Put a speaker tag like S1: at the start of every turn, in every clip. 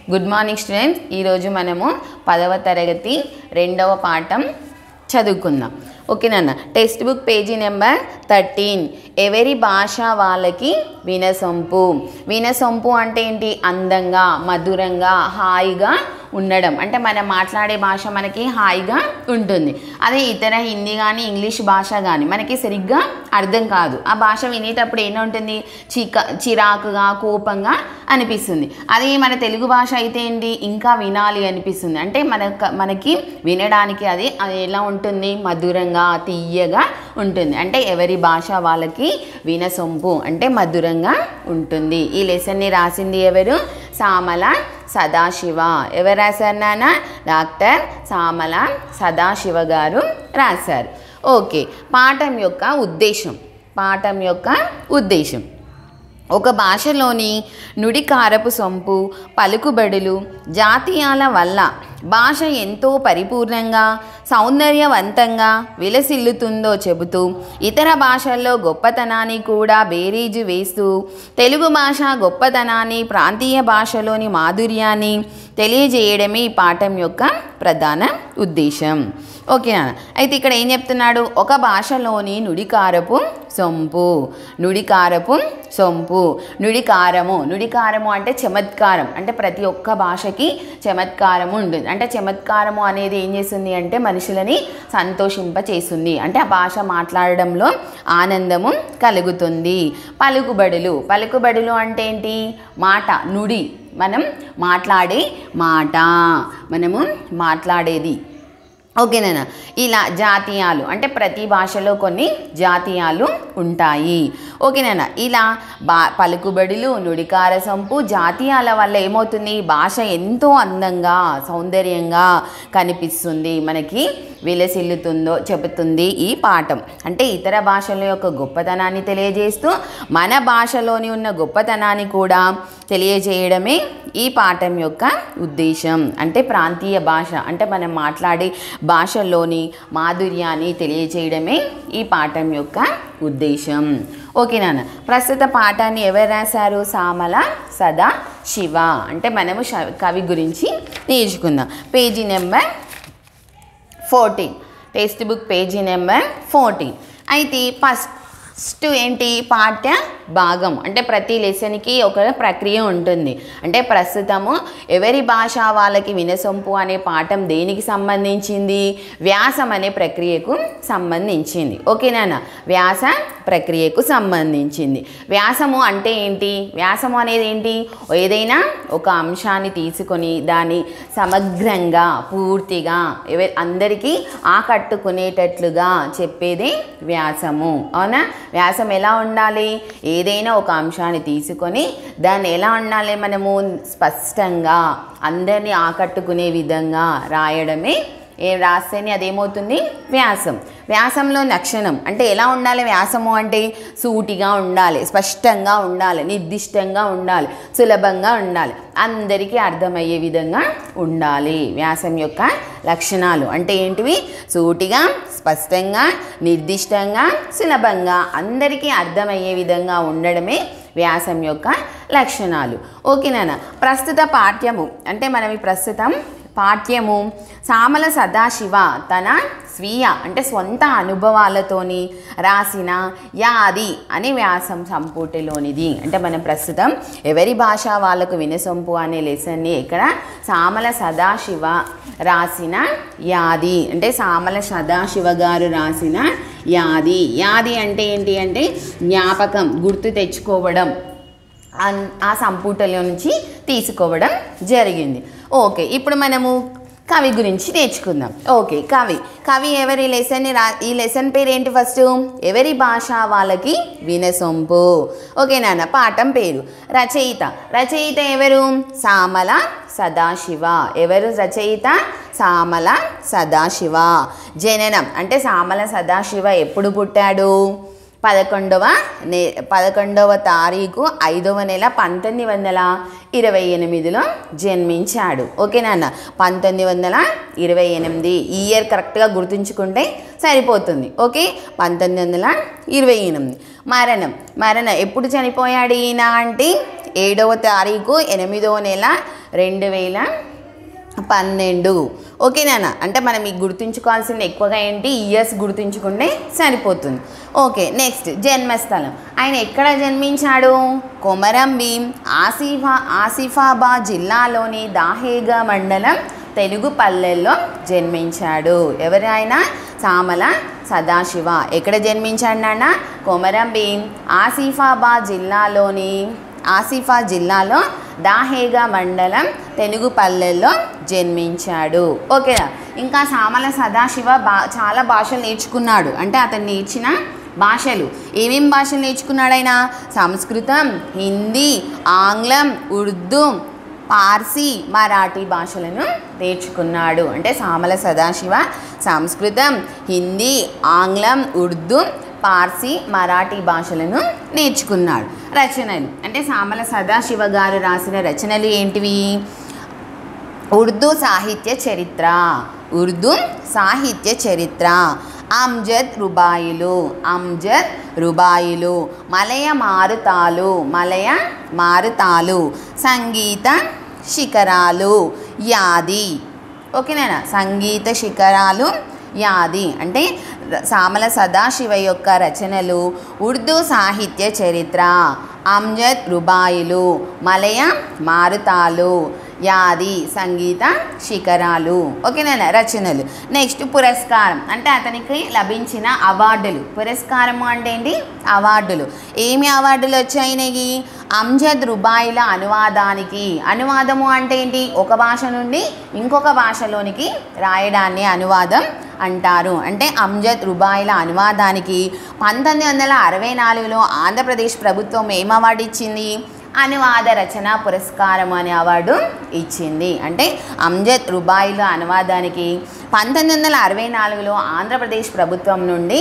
S1: good morning students ఈరోజు మనము పదవ తరగతి రెండవ పాఠం చదువుకుందాం ఓకేనన్న text book page number thirteen ఎవరి భాష వాళ్ళకి వినసొంపు వినసొంపు అంటే ఏంటి అందంగా మధురంగా హాయిగా ఉండడం అంటే మనం మాట్లాడే భాష మనకి హాయిగా ఉంటుంది అదే ఇతర హిందీ కానీ ఇంగ్లీష్ భాష కానీ మనకి సరిగ్గా అర్థం కాదు ఆ భాష వినేటప్పుడు ఏముంటుంది చిక చిరాకుగా కోపంగా అనిపిస్తుంది అదే మన తెలుగు భాష అయితే ఏంటి ఇంకా వినాలి అనిపిస్తుంది అంటే మన మనకి వినడానికి అది అది ఎలా ఉంటుంది మధురంగా తీయగా ఉంటుంది అంటే ఎవరి భాష వాళ్ళకి వినసొంపు అంటే మధురంగా ఉంటుంది ఈ లెసన్ని రాసింది ఎవరు సామల సదాశివ ఎవరు రాశారు నాన్న డాక్టర్ సామల సదాశివ గారు రాశారు ఓకే పాఠం యొక్క ఉద్దేశం పాఠం యొక్క ఉద్దేశం ఒక భాషలోని నుడికారపు సొంపు పలుకుబడులు జాతీయాల వల్ల భాష ఎంతో పరిపూర్ణంగా సౌందర్యవంతంగా విలసిల్లుతుందో చెబుతూ ఇతర భాషల్లో గొప్పతనాన్ని కూడా బేరీజు వేస్తూ తెలుగు భాష గొప్పతనాన్ని ప్రాంతీయ భాషలోని మాధుర్యాన్ని తెలియజేయడమే ఈ పాఠం యొక్క ప్రధాన ఉద్దేశం ఓకేనా అయితే ఇక్కడ ఏం చెప్తున్నాడు ఒక భాషలోని నుడికారపు సొంపు నుడికారపు సొంపు నుడికారము నుడికారము అంటే చమత్కారం అంటే ప్రతి ఒక్క భాషకి చమత్కారము ఉంటుంది అంటే చమత్కారము అనేది ఏం చేస్తుంది అంటే మనుషులని సంతోషింపచేస్తుంది అంటే ఆ భాష మాట్లాడడంలో ఆనందము కలుగుతుంది పలుకుబడులు పలుకుబడులు అంటే ఏంటి మాట నుడి మనం మాట్లాడే మాట మనము మాట్లాడేది ఓకేనా ఇలా జాతీయాలు అంటే ప్రతి భాషలో కొన్ని జాతీయాలు ఉంటాయి ఓకేనా ఇలా బా పలుకుబడులు నుడికార సంపు జాతీయాల వల్ల ఏమవుతుంది భాష ఎంతో అందంగా సౌందర్యంగా కనిపిస్తుంది మనకి విలసిల్లుతుందో చెబుతుంది ఈ పాఠం అంటే ఇతర భాషల యొక్క గొప్పతనాన్ని తెలియజేస్తూ మన భాషలోని ఉన్న గొప్పతనాన్ని కూడా తెలియజేయడమే ఈ పాఠం యొక్క ఉద్దేశం అంటే ప్రాంతీయ భాష అంటే మనం మాట్లాడే భాషలోని మాధుర్యాన్ని తెలియజేయడమే ఈ పాఠం యొక్క ఉద్దేశం ఓకే నాన్న ప్రస్తుత పాఠాన్ని ఎవరు రాశారు సామల సదా శివ అంటే మనము శ- కవి గురించి నేర్చుకుందాం page number fourteen text book page number fourteen అయితే ఫస్ట్ ఏంటి పాఠ్య భాగం అంటే ప్రతి లెసన్కి ఒక ప్రక్రియ ఉంటుంది అంటే ప్రస్తుతము ఎవరి భాష వాళ్ళకి వినసొంపు అనే పాఠం దేనికి సంబంధించింది వ్యాసం అనే ప్రక్రియకు సంబంధించింది ఓకేనా వ్యాస ప్రక్రియకు సంబంధించింది వ్యాసము అంటే ఏంటి వ్యాసము అనేది ఏంటి ఏదైనా ఒక అంశాన్ని తీసుకొని దాన్ని సమగ్రంగా పూర్తిగా ఎవ అందరికీ ఆకట్టుకునేటట్లుగా చెప్పేదే వ్యాసము అవునా వ్యాసం ఎలా ఉండాలి ఏదైనా ఒక అంశాన్ని తీసుకొని దాన్ని ఎలా ఉండాలి మనము స్పష్టంగా అందరినీ ఆకట్టుకునే విధంగా రాయడమే ఏం రాస్తేనే అదేమవుతుంది వ్యాసం వ్యాసంలో లక్షణం అంటే ఎలా ఉండాలి వ్యాసము అంటే సూటిగా ఉండాలి స్పష్టంగా ఉండాలి నిర్దిష్టంగా ఉండాలి సులభంగా ఉండాలి అందరికీ అర్థమయ్యే విధంగా ఉండాలి వ్యాసం యొక్క లక్షణాలు అంటే ఏంటివి సూటిగా స్పష్టంగా నిర్దిష్టంగా సులభంగా అందరికీ అర్థమయ్యే విధంగా ఉండడమే వ్యాసం యొక్క లక్షణాలు ఓకేనా ప్రస్తుత పాఠ్యము అంటే మనం ఈ ప్రస్తుతం పాఠ్యము సామల సదాశివ తన స్వీయ అంటే సొంత అనుభవాలతోని రాసిన యాది అనే వ్యాసం సంపుటిలోనిది అంటే మనం ప్రస్తుతం ఎవరి భాష వాళ్ళకు వినసొంపు అనే లెసన్ని ఇక్కడ సామల సదాశివ రాసిన యాది అంటే సామల సదాశివ గారు రాసిన యాది యాది అంటే ఏంటి అంటే జ్ఞాపకం గుర్తు తెచ్చుకోవడం అన్- ఆ సంపుటలో నుంచి తీసుకోవడం జరిగింది ఓకే ఇప్పుడు మనము కవి గురించి నేర్చుకుందాం ఓకే కవి కవి ఎవరి లెసన్ రా ఈ లెసన్ పేరు ఏంటి ఫస్ట్ ఎవరి భాష వాళ్ళకి వినసొంపు ఓకే నాన్న పాఠం పేరు రచయిత రచయిత ఎవరు సామల సదాశివ ఎవరు రచయిత సామల సదాశివ జననం అంటే సామల సదాశివ ఎప్పుడు పుట్టాడు పదకొండవ నే పదకొండవ తారీఖు ఐదవ నెల పంతొమ్మిది వందల ఇరవై ఎనిమిదిలో జన్మించాడు ఓకేనా అన్న పంతొమ్మిది వందల ఇరవై ఎనిమిది ఈ ఇయర్ కరెక్ట్గా గుర్తుంచుకుంటే సరిపోతుంది ఓకే పంతొమ్మిది వందల ఇరవై ఎనిమిది మరణం మరణం ఎప్పుడు చనిపోయాడు ఈయన అంటే ఏడవ తారీఖు ఎనిమిదవ నెల రెండు వేల పన్నెండు ఓకేనా అంటే మనం మీకు గుర్తుంచుకోవాల్సింది ఎక్కువగా ఏంటి ఇయర్స్ గుర్తుంచుకుంటే సరిపోతుంది ఓకే నెక్స్ట్ జన్మస్థలం ఆయన ఎక్కడ జన్మించాడు కొమరం భీం ఆసిఫా ఆసిఫాబాద్ జిల్లాలోని దాహేగా మండలం తెలుగు పల్లెల్లో జన్మించాడు ఎవరు ఆయన సామల సదాశివ ఎక్కడ జన్మించాడు నాన్న కొమరం భీం ఆసిఫాబాద్ జిల్లాలోని ఆసిఫా జిల్లాలో దాహేగా మండలం తెలుగు పల్లెల్లో జన్మించాడు ఓకేనా ఇంకా సామల సదాశివ బా చాలా భాషలు నేర్చుకున్నాడు అంటే అతను నేర్చిన భాషలు ఏమేం భాషలు నేర్చుకున్నాడు ఆయన సంస్కృతం హిందీ ఆంగ్లం ఉర్దూ పార్సీ మరాఠీ భాషలను నేర్చుకున్నాడు అంటే సామల సదాశివ సంస్కృతం హిందీ ఆంగ్లం ఉర్దూ పార్సీ మరాఠీ భాషలను నేర్చుకున్నాడు రచనలు అంటే సామల సదాశివ గారు రాసిన రచనలు ఏంటివి ఉర్దూ సాహిత్య చరిత్ర ఉర్దూ సాహిత్య చరిత్ర అమ్జద్ రుబాయిలు అమ్జద్ రుబాయిలు మలయ మారుతాలు మలయ మారుతాలు సంగీత శిఖరాలు యాది ఓకేనా సంగీత శిఖరాలు యాది అంటే ర- సామల సదాశివ యొక్క రచనలు ఉర్దూ సాహిత్య చరిత్ర అమ్జద్ రుబాయిలు మలయ మారుతాలు యాది సంగీత శిఖరాలు ఓకేనా రచనలు నెక్స్ట్ పురస్కారం అంటే అతనికి లభించిన అవార్డులు పురస్కారము అంటే ఏంటి అవార్డులు ఏమి అవార్డులు వచ్చాయినాయి అమ్జద్ రుబాయిల అనువాదానికి అనువాదము అంటే ఏంటి ఒక భాష నుండి ఇంకొక భాషలోనికి రాయడాన్ని అనువాదం అంటారు అంటే అమ్జద్ రుబాయిల అనువాదానికి పంతొమ్మిది వందల అరవై నాలుగులో ఆంధ్రప్రదేశ్ ప్రభుత్వం ఏం అవార్డు ఇచ్చింది అనువాద రచన పురస్కారం అనే అవార్డు ఇచ్చింది అంటే అమ్జద్ రుబాయిల అనువాదానికి పంతొమ్మిది వందల అరవై నాలుగులో ఆంధ్రప్రదేశ్ ప్రభుత్వం నుండి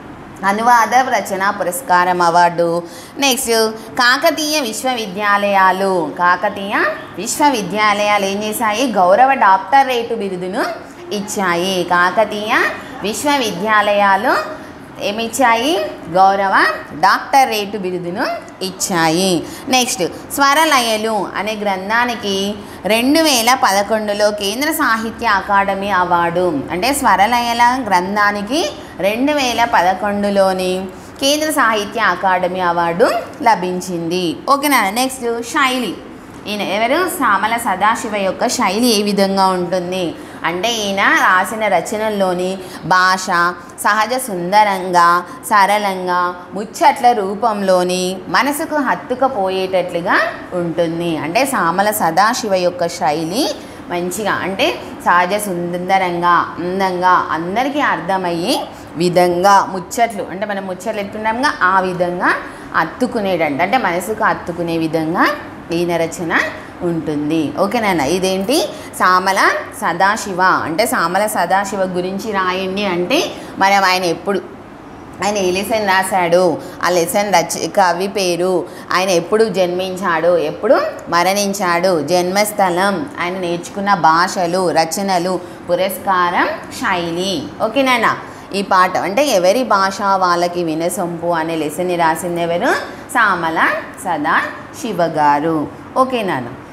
S1: అనువాద రచన పురస్కారం అవార్డు నెక్స్ట్ కాకతీయ విశ్వవిద్యాలయాలు కాకతీయ విశ్వవిద్యాలయాలు ఏం చేశాయి గౌరవ డాక్టరేటు బిరుదును ఇచ్చాయి కాకతీయ విశ్వవిద్యాలయాలు ఏమిచ్చాయి గౌరవ డాక్టరేటు బిరుదును ఇచ్చాయి నెక్స్ట్ స్వరలయలు అనే గ్రంథానికి రెండు వేల పదకొండులో కేంద్ర సాహిత్య అకాడమీ అవార్డు అంటే స్వరలయల గ్రంథానికి రెండు వేల పదకొండులోని కేంద్ర సాహిత్య అకాడమీ అవార్డు లభించింది ఓకేనా నెక్స్ట్ శైలి ఈయన ఎవరు సామల సదాశివ యొక్క శైలి ఏ విధంగా ఉంటుంది అంటే ఈయన రాసిన రచనల్లోని భాష సహజ సుందరంగా సరళంగా ముచ్చట్ల రూపంలోని మనసుకు హత్తుకపోయేటట్లుగా ఉంటుంది అంటే సామల సదాశివ యొక్క శైలి మంచిగా అంటే సహజ సుందరంగా అందంగా అందరికీ అర్థమయ్యే విధంగా ముచ్చట్లు అంటే మనం ముచ్చట్లు ఎత్తున్నాంగా ఆ విధంగా అత్తుకునేటంట అంటే మనసుకు అత్తుకునే విధంగా ఈయన రచన ఉంటుంది ఓకేనా ఇదేంటి సామల సదాశివ అంటే సామల సదాశివ గురించి రాయండి అంటే మనం ఆయన ఎప్పుడు ఆయన ఏ లెసన్ రాశాడు ఆ లెసన్ రచ కవి పేరు ఆయన ఎప్పుడు జన్మించాడు ఎప్పుడు మరణించాడు జన్మస్థలం ఆయన నేర్చుకున్న భాషలు రచనలు పురస్కారం శైలి ఓకేనా ఈ పాట అంటే ఎవరి భాష వాళ్ళకి వినసొంపు అనే లెసన్ని రాసింది ఎవరు సామల సదా శివ గారు ఓకేనా